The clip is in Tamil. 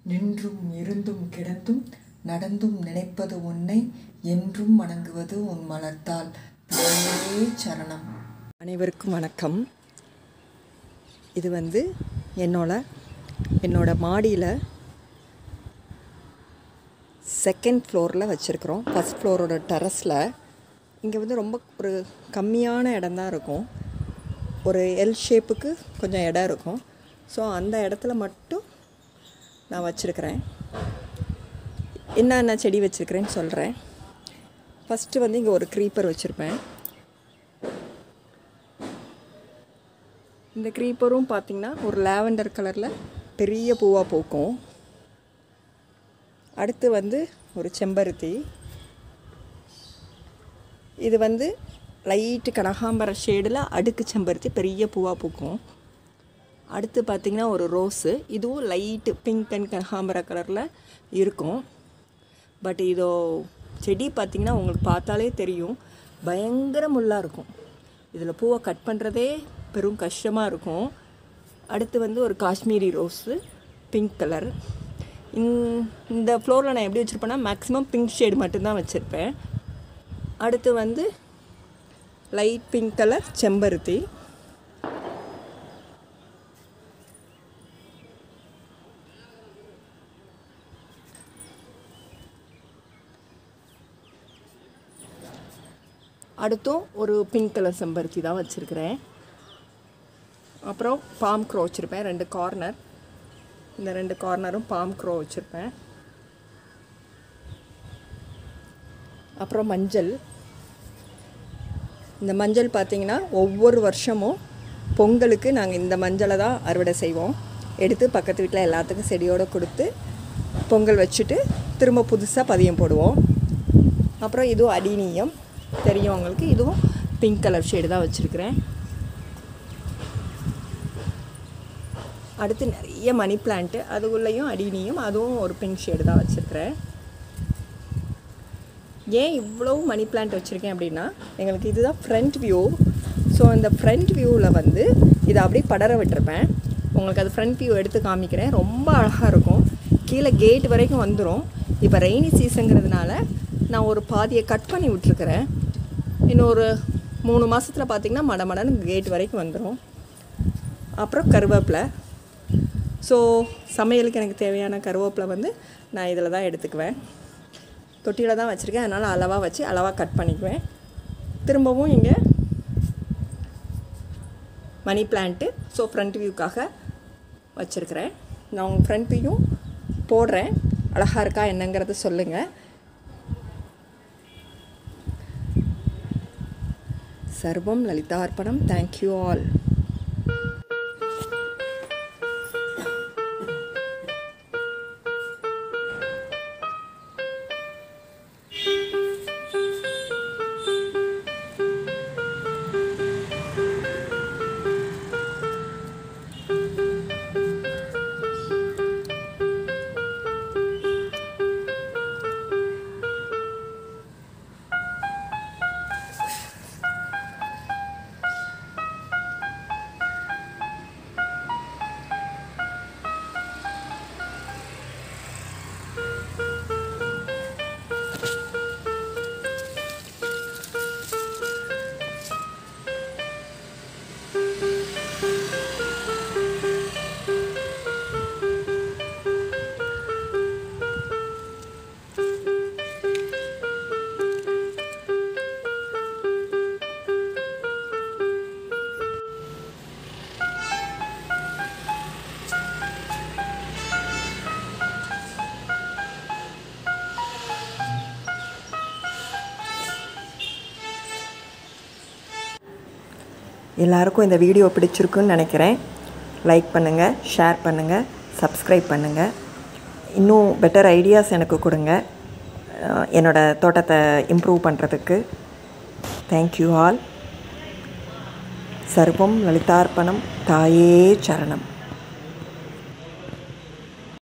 நின்றும் இருந்தும் கிடந்தும் நடந்தும் நினைப்பது உன்னை என்றும் வணங்குவது உன் மலர்த்தால் தாயே சரணம் அனைவருக்கும் வணக்கம் இது வந்து என்னோட என்னோட மாடியில் செகண்ட் ஃப்ளோரில் வச்சுருக்குறோம் ஃபஸ்ட் ஃப்ளோரோட டெரஸில் இங்கே வந்து ரொம்ப ஒரு கம்மியான இடம் தான் இருக்கும் ஒரு எல் ஷேப்புக்கு கொஞ்சம் இடம் இருக்கும் ஸோ அந்த இடத்துல மட்டும் நான் வச்சுருக்கிறேன் என்னென்ன செடி வச்சுருக்கிறேன்னு சொல்கிறேன் ஃபஸ்ட்டு வந்து இங்கே ஒரு க்ரீப்பர் வச்சுருப்பேன் இந்த க்ரீப்பரும் பார்த்திங்கன்னா ஒரு லாவெண்டர் கலரில் பெரிய பூவாக பூக்கும் அடுத்து வந்து ஒரு செம்பருத்தி இது வந்து லைட்டு கனகாம்பர ஷேடில் அடுக்கு செம்பருத்தி பெரிய பூவாக பூக்கும் அடுத்து பார்த்திங்கன்னா ஒரு ரோஸு இதுவும் லைட்டு பிங்க் அண்ட் கனகாம்பர கலரில் இருக்கும் பட் இதோ செடி பார்த்திங்கன்னா உங்களுக்கு பார்த்தாலே தெரியும் பயங்கர முள்ளாக இருக்கும் இதில் பூவை கட் பண்ணுறதே பெரும் கஷ்டமாக இருக்கும் அடுத்து வந்து ஒரு காஷ்மீரி ரோஸு பிங்க் கலர் இந்த ஃப்ளோரில் நான் எப்படி வச்சுருப்பேன்னா மேக்ஸிமம் பிங்க் ஷேடு மட்டும்தான் வச்சுருப்பேன் அடுத்து வந்து லைட் பிங்க் கலர் செம்பருத்தி அடுத்தும் ஒரு பிங்க் கலர் செம்பருத்தி தான் வச்சுருக்கிறேன் அப்புறம் பாம் க்ரோ வச்சுருப்பேன் ரெண்டு கார்னர் இந்த ரெண்டு கார்னரும் பாம் க்ரோ வச்சுருப்பேன் அப்புறம் மஞ்சள் இந்த மஞ்சள் பார்த்திங்கன்னா ஒவ்வொரு வருஷமும் பொங்கலுக்கு நாங்கள் இந்த மஞ்சளை தான் அறுவடை செய்வோம் எடுத்து பக்கத்து வீட்டில் எல்லாத்துக்கும் செடியோடு கொடுத்து பொங்கல் வச்சுட்டு திரும்ப புதுசாக பதியம் போடுவோம் அப்புறம் இதுவும் அடிநீயம் தெரியும் உங்களுக்கு இதுவும் பிங்க் கலர் ஷேடு தான் வச்சுருக்கிறேன் அடுத்து நிறைய மணி பிளான்ட்டு அதுக்குள்ளேயும் அடினியும் அதுவும் ஒரு பிங்க் ஷேடு தான் வச்சுருக்கிறேன் ஏன் இவ்வளோ மணி பிளான்ட் வச்சுருக்கேன் அப்படின்னா எங்களுக்கு இதுதான் ஃப்ரண்ட் வியூ ஸோ அந்த ஃப்ரண்ட் வியூவில் வந்து இதை அப்படியே படர விட்டுருப்பேன் உங்களுக்கு அது ஃப்ரண்ட் வியூ எடுத்து காமிக்கிறேன் ரொம்ப அழகாக இருக்கும் கீழே கேட் வரைக்கும் வந்துடும் இப்போ ரெய்னி சீசனுங்கிறதுனால நான் ஒரு பாதியை கட் பண்ணி விட்டுருக்குறேன் இன்னொரு மூணு மாதத்தில் பார்த்திங்கன்னா மட மடன்னு கேட் வரைக்கும் வந்துடும் அப்புறம் கருவேப்பிலை ஸோ சமையலுக்கு எனக்கு தேவையான கருவேப்பிலை வந்து நான் இதில் தான் எடுத்துக்குவேன் தொட்டியில் தான் வச்சுருக்கேன் அதனால் அளவாக வச்சு அளவாக கட் பண்ணிக்குவேன் திரும்பவும் இங்கே மணி பிளான்ட்டு ஸோ ஃப்ரண்ட் வியூக்காக வச்சுருக்கிறேன் நான் உங்கள் ஃப்ரண்ட் வியூ போடுறேன் அழகாக இருக்கா என்னங்கிறத சொல்லுங்கள் சர்வம் லலிதார்ப்பணம் தேங்க்யூ ஆல் எல்லாருக்கும் இந்த வீடியோ பிடிச்சிருக்குன்னு நினைக்கிறேன் லைக் பண்ணுங்கள் ஷேர் பண்ணுங்கள் சப்ஸ்கிரைப் பண்ணுங்கள் இன்னும் பெட்டர் ஐடியாஸ் எனக்கு கொடுங்க அஹ் என்னோடய தோட்டத்தை இம்ப்ரூவ் பண்ணுறதுக்கு தேங்க்யூ ஆல் சர்வம் லலிதார்ப்பணம் தாயே சரணம்